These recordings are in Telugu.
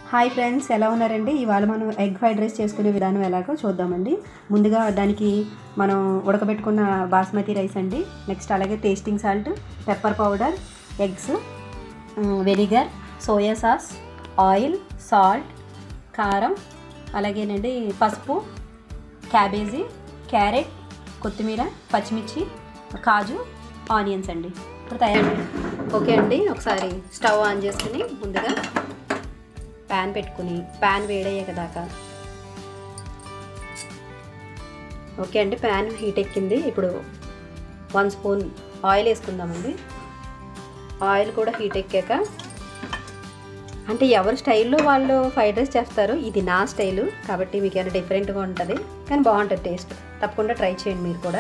హాయ్ ఫ్రెండ్స్ ఎలా ఉన్నారండి ఇవాళ మనం ఎగ్ ఫ్రైడ్ రైస్ చేసుకునే విధానం ఎలాగో చూద్దామండి ముందుగా దానికి మనం ఉడకబెట్టుకున్న బాస్మతి రైస్ అండి నెక్స్ట్ అలాగే tasting salt pepper powder eggs vinegar soya sauce oil salt కారం అలాగేనండి పసుపు క్యాబేజీ క్యారెట్ కొత్తిమీర పచ్చిమిర్చి కాజు ఆనియన్స్ అండి ఇప్పుడు తయారు ఓకే అండి ఒకసారి స్టవ్ ఆన్ చేసుకుని ముందుగా ప్యాన్ పెట్టుకుని ప్యాన్ వేడయ్యాక దాకా ఓకే అండి ప్యాన్ హీట్ ఎక్కింది ఇప్పుడు వన్ స్పూన్ ఆయిల్ వేసుకుందామండి ఆయిల్ కూడా హీట్ ఎక్కాక అంటే ఎవరి స్టైల్లో వాళ్ళు ఫ్రైడ్ రైస్ చేస్తారు ఇది నా స్టైలు కాబట్టి మీకు ఏమైనా డిఫరెంట్గా ఉంటుంది కానీ బాగుంటుంది టేస్ట్ తప్పకుండా ట్రై చేయండి మీరు కూడా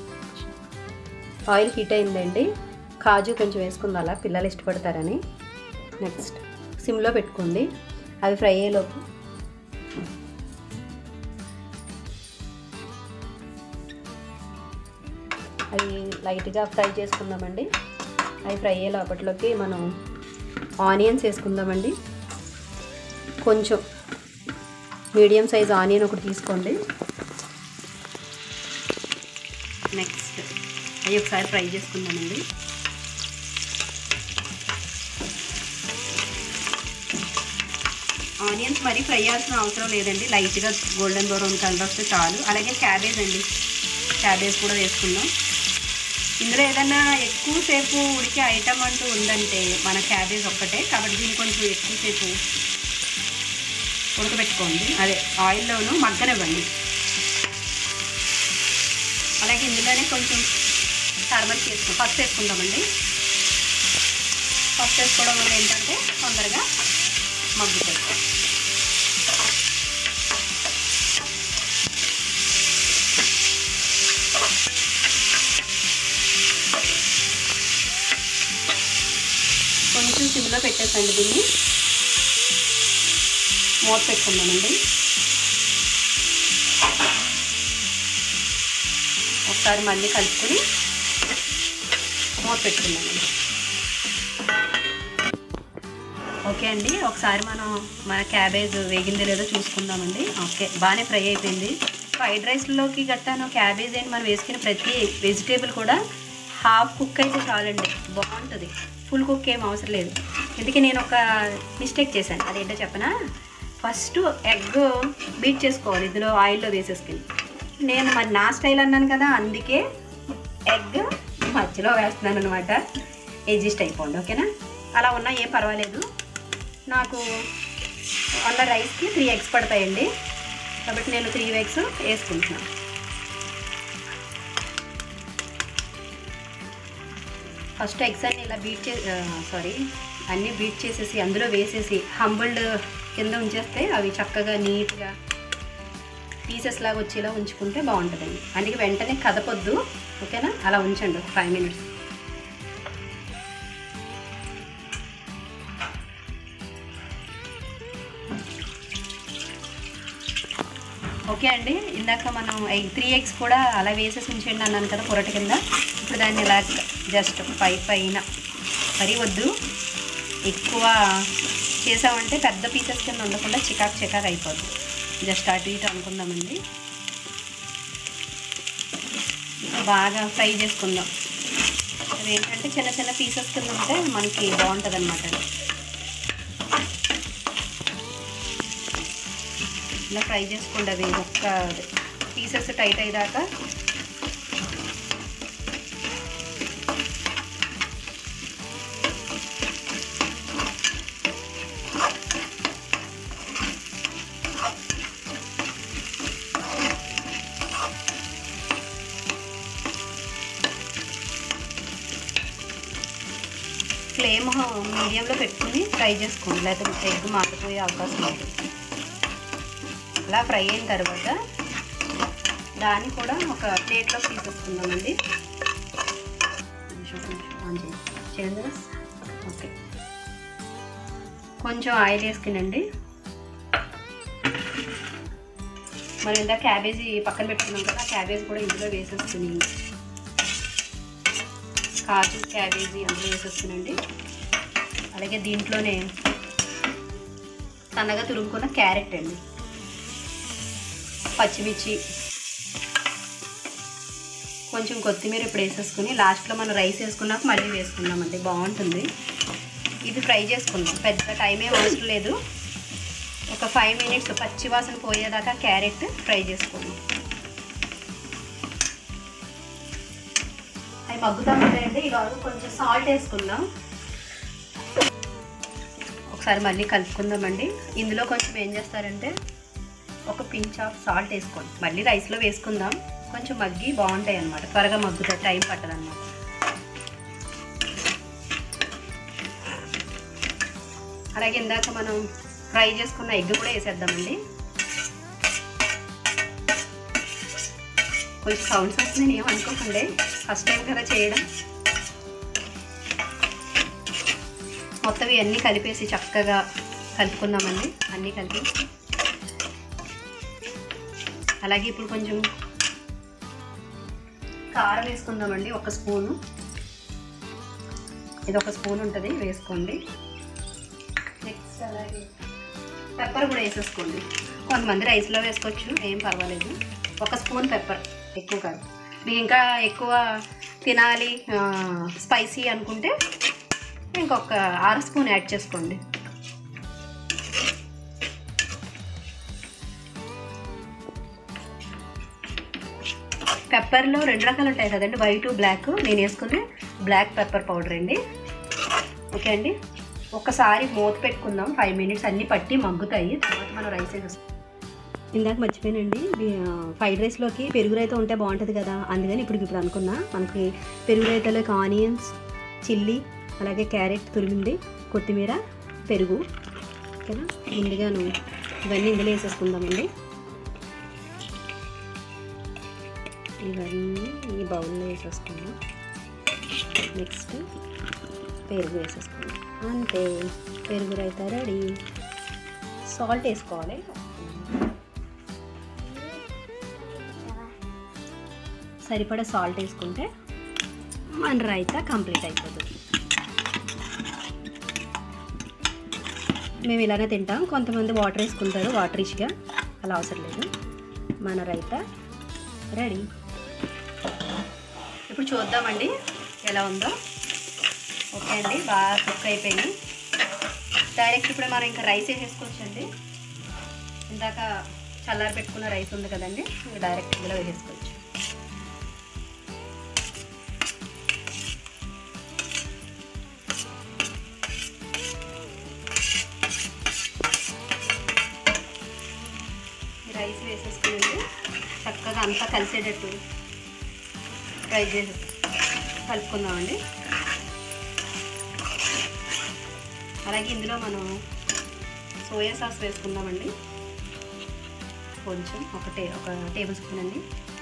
ఆయిల్ హీట్ అయిందండి కాజు కొంచెం వేసుకుంది అలా పిల్లలు ఇష్టపడతారని నెక్స్ట్ సిమ్లో పెట్టుకోండి అవి ఫ్రై అయ్యేలోపు అవి లైట్గా ఫ్రై చేసుకుందామండి అవి ఫ్రై అయ్యే లోపట్లోకి మనం ఆనియన్స్ వేసుకుందామండి కొంచెం మీడియం సైజ్ ఆనియన్ ఒకటి తీసుకోండి నెక్స్ట్ అవి ఒకసారి ఫ్రై చేసుకుందామండి ఆనియన్స్ మరీ ఫ్రై చేయాల్సిన అవసరం లేదండి లైట్గా గోల్డెన్ బ్రౌన్ కలర్ వస్తే చాలు అలాగే క్యాబేజ్ అండి క్యాబేజ్ కూడా వేసుకుందాం ఇందులో ఏదైనా ఎక్కువసేపు ఉడికే ఐటమ్ అంటూ ఉందంటే మన క్యాబేజ్ ఒక్కటే కాబట్టి దీన్ని కొంచెం ఎక్కువసేపు ఉడకబెట్టుకోండి అదే ఆయిల్లోనూ మగ్గనివ్వండి అలాగే ఇందులోనే కొంచెం టర్మరిక్ వేసుకుంటాం ఫస్ట్ వేసుకుందామండి ఫస్ట్ వేసుకోవడం వల్ల ఏంటంటే తొందరగా మగ్గుతాయి కొంచెం సిమ్లో పెట్టేసండి దీన్ని మూత పెట్టుకుందామండి ఒకసారి మళ్ళీ కలుపుకొని మూత పెట్టుకుందామండి ఓకే అండి ఒకసారి మనం మన క్యాబేజ్ వేగింది లేదో చూసుకుందామండి ఓకే బాగానే ఫ్రై అయిపోయింది ఫ్రైడ్ రైస్లోకి గట్టాను క్యాబేజ్ ఏంటి మనం వేసుకున్న ప్రతి వెజిటేబుల్ కూడా హాఫ్ కుక్ అయితే చాలండి బాగుంటుంది ఫుల్ కుక్ ఏం అవసరం లేదు ఎందుకే నేను ఒక మిస్టేక్ చేశాను అదేంటో చెప్పనా ఫస్ట్ ఎగ్ బీట్ చేసుకోవాలి ఇందులో ఆయిల్లో వేసేసుకుని నేను మరి నా స్టైల్ అన్నాను కదా అందుకే ఎగ్ మధ్యలో వేస్తున్నాను అనమాట ఎగ్జిస్ట్ అయిపోండి ఓకేనా అలా ఉన్నా ఏం పర్వాలేదు నాకు అన్న రైస్కి త్రీ ఎగ్స్ పడతాయండి కాబట్టి నేను త్రీ ఎగ్స్ వేసుకుంటున్నాను ఫస్ట్ ఎగ్స్ అన్ని ఇలా బీట్ చే సారీ అన్నీ బీట్ చేసేసి అందులో వేసేసి హంబుల్డ్ కింద ఉంచేస్తే అవి చక్కగా నీట్గా పీసెస్ లాగా వచ్చేలా ఉంచుకుంటే బాగుంటుందండి అందుకే వెంటనే కదపొద్దు ఓకేనా అలా ఉంచండి ఒక ఫైవ్ మినిట్స్ ఓకే అండి ఇందాక మనం ఎగ్ త్రీ ఎగ్స్ కూడా అలా వేసేసి ఉంచండి అన్నాను కదా పొరటి కింద ఇప్పుడు దాన్ని ఇలా జస్ట్ పై పైన మరీ వద్దు ఎక్కువ చేసామంటే పెద్ద పీసెస్ కింద ఉండకుండా చికాక్ చికాక్ అయిపోద్ది జస్ట్ అటు ఇటు అనుకుందామండి బాగా ఫ్రై చేసుకుందాం అదేంటంటే చిన్న చిన్న పీసెస్ కింద ఉంటే మనకి బాగుంటుంది అనమాట ఇలా ఫ్రై చేసుకోండి అది ఒక్క పీసెస్ టైట్ అయ్యేదాకా ఫ్లేమ్ మీడియంలో పెట్టుకుని ఫ్రై చేసుకోండి లేకపోతే ఎగ్ మారిపోయే అవకాశం ఉంటుంది అలా ఫ్రై అయిన తర్వాత దాన్ని కూడా ఒక ప్లేట్లో తీసేసుకుందామండి చేయండి ఓకే కొంచెం ఆయిల్ వేసుకునండి మనం ఇందాక క్యాబేజీ పక్కన పెట్టుకున్నాం కదా క్యాబేజీ కూడా ఇందులో వేసేసుకుని కాజు క్యాబేజీ అందులో వేసేసుకునండి అలాగే దీంట్లోనే సన్నగా తురుముకున్న క్యారెట్ అండి పచ్చిమిర్చి కొంచెం కొత్తిమీర ఇప్పుడు వేసేసుకుని లాస్ట్లో మనం రైస్ వేసుకున్నాక మళ్ళీ వేసుకుందామండి బాగుంటుంది ఇది ఫ్రై చేసుకుందాం పెద్ద టైం ఏం అవసరం లేదు ఒక ఫైవ్ మినిట్స్ పచ్చి వాసన పోయేదాకా క్యారెట్ ఫ్రై చేసుకుందాం అవి మగ్గుతా ఉంటాయండి ఈలోపు కొంచెం సాల్ట్ వేసుకుందాం ఒకసారి మళ్ళీ కలుపుకుందామండి ఇందులో కొంచెం ఏం చేస్తారంటే ఒక పించ్ ఆఫ్ సాల్ట్ వేసుకోండి మళ్ళీ రైస్లో వేసుకుందాం కొంచెం మగ్గి బాగుంటాయి అన్నమాట త్వరగా మగ్గుతాయి టైం పట్టదన్నమాట అలాగే ఇందాక మనం ఫ్రై చేసుకున్న ఎగ్ కూడా వేసేద్దామండి కొంచెం సౌండ్స్ వస్తున్నాయి ఏం అనుకోకండి ఫస్ట్ టైం కదా చేయడం మొత్తం ఇవన్నీ కలిపేసి చక్కగా కలుపుకుందామండి అన్నీ కలిపి అలాగే ఇప్పుడు కొంచెం కారం వేసుకుందామండి ఒక స్పూను ఇది ఒక స్పూన్ ఉంటుంది వేసుకోండి నెక్స్ట్ అలాగే పెప్పర్ కూడా వేసేసుకోండి కొంతమంది రైస్లో వేసుకోవచ్చు ఏం పర్వాలేదు ఒక స్పూన్ పెప్పర్ ఎక్కువ కాదు మీకు ఇంకా ఎక్కువ తినాలి స్పైసీ అనుకుంటే ఇంకొక ఆరు స్పూన్ యాడ్ చేసుకోండి పెప్పర్లో రెండు రకాలు ఉంటాయి కదండి వైట్ బ్లాక్ నేను వేసుకునే బ్లాక్ పెప్పర్ పౌడర్ అండి ఓకే అండి ఒకసారి మూత పెట్టుకుందాం ఫైవ్ మినిట్స్ అన్నీ పట్టి మగ్గుతాయి తర్వాత మనం రైస్ వేసేస్తాం ఇందాక మర్చిపోయానండి ఫ్రైడ్ రైస్లోకి పెరుగు రైతా ఉంటే బాగుంటుంది కదా అందుకని ఇప్పుడు ఇప్పుడు అనుకున్నా మనకి పెరుగు రైతాలోకి ఆనియన్స్ చిల్లీ అలాగే క్యారెట్ తురిమింది కొత్తిమీర పెరుగు ఓకేనా ముందుగాను ఇవన్నీ ఇందులో వేసేసుకుందామండి ఇవన్నీ ఈ బౌల్లో వేసేసుకుందాం నెక్స్ట్ పెరుగు వేసేసుకుందాం అంతే పెరుగు రైతా రెడీ సాల్ట్ వేసుకోవాలి సరిపడా సాల్ట్ వేసుకుంటే మన రైతా కంప్లీట్ అయిపోతుంది మేము ఇలానే తింటాం కొంతమంది వాటర్ వేసుకుంటారు వాటర్ రిచ్గా అలా అవసరం లేదు మన రైతా రెడీ ఇప్పుడు చూద్దామండి ఎలా ఉందో ఓకే అండి బాగా కుక్ అయిపోయింది డైరెక్ట్ ఇప్పుడు మనం ఇంకా రైస్ వేసేసుకోవచ్చండి ఇందాక చల్లారి పెట్టుకున్న రైస్ ఉంది కదండి ఇంకా డైరెక్ట్ ఇందులో వేసేసుకోవచ్చు రైస్ వేసేసుకుని చక్కగా అంతా కలిసేటట్టు ఫ్రై చేసి కలుపుకుందామండి అలాగే ఇందులో మనం సోయా సాస్ వేసుకుందామండి కొంచెం ఒక టే ఒక టేబుల్ స్పూన్ అండి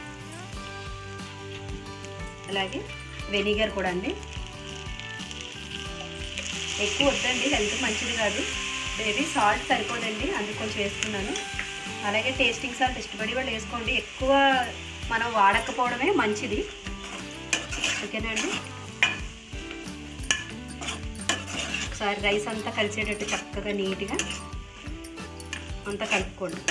అలాగే వెనిగర్ కూడా అండి ఎక్కువ వద్దండి హెల్త్ మంచిది కాదు బేబీ సాల్ట్ సరిపోదండి అందుకు కొంచెం వేసుకున్నాను అలాగే టేస్టింగ్ సాల్ట్ ఇష్టపడి వాళ్ళు వేసుకోండి ఎక్కువ మనం వాడకపోవడమే మంచిది ఓకేనా అండి ఒకసారి రైస్ అంతా కలిసేటట్టు చక్కగా నీట్గా అంతా కలుపుకోండి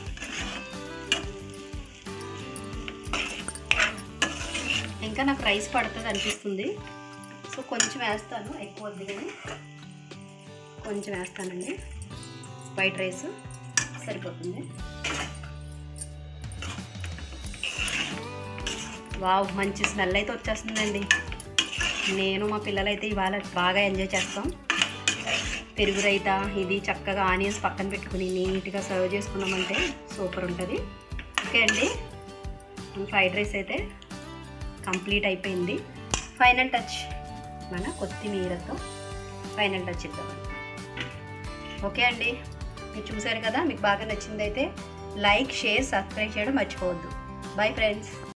ఇంకా నాకు రైస్ పడుతుంది అనిపిస్తుంది సో కొంచెం వేస్తాను ఎక్కువ వద్దు కానీ కొంచెం వేస్తానండి వైట్ రైస్ సరిపోతుంది వావ్ మంచి స్మెల్ అయితే వచ్చేస్తుందండి నేను మా పిల్లలైతే ఇవాళ బాగా ఎంజాయ్ చేస్తాం పెరుగు రైతా ఇది చక్కగా ఆనియన్స్ పక్కన పెట్టుకుని నీట్గా సర్వ్ చేసుకున్నామంటే సూపర్ ఉంటుంది ఓకే అండి ఫ్రైడ్ రైస్ అయితే కంప్లీట్ అయిపోయింది ఫైనల్ టచ్ మన కొత్తిమీరతో ఫైనల్ టచ్ ఇద్దామండి ఓకే అండి మీరు చూసారు కదా మీకు బాగా నచ్చిందైతే లైక్ షేర్ సబ్స్క్రైబ్ చేయడం మర్చిపోవద్దు బాయ్ ఫ్రెండ్స్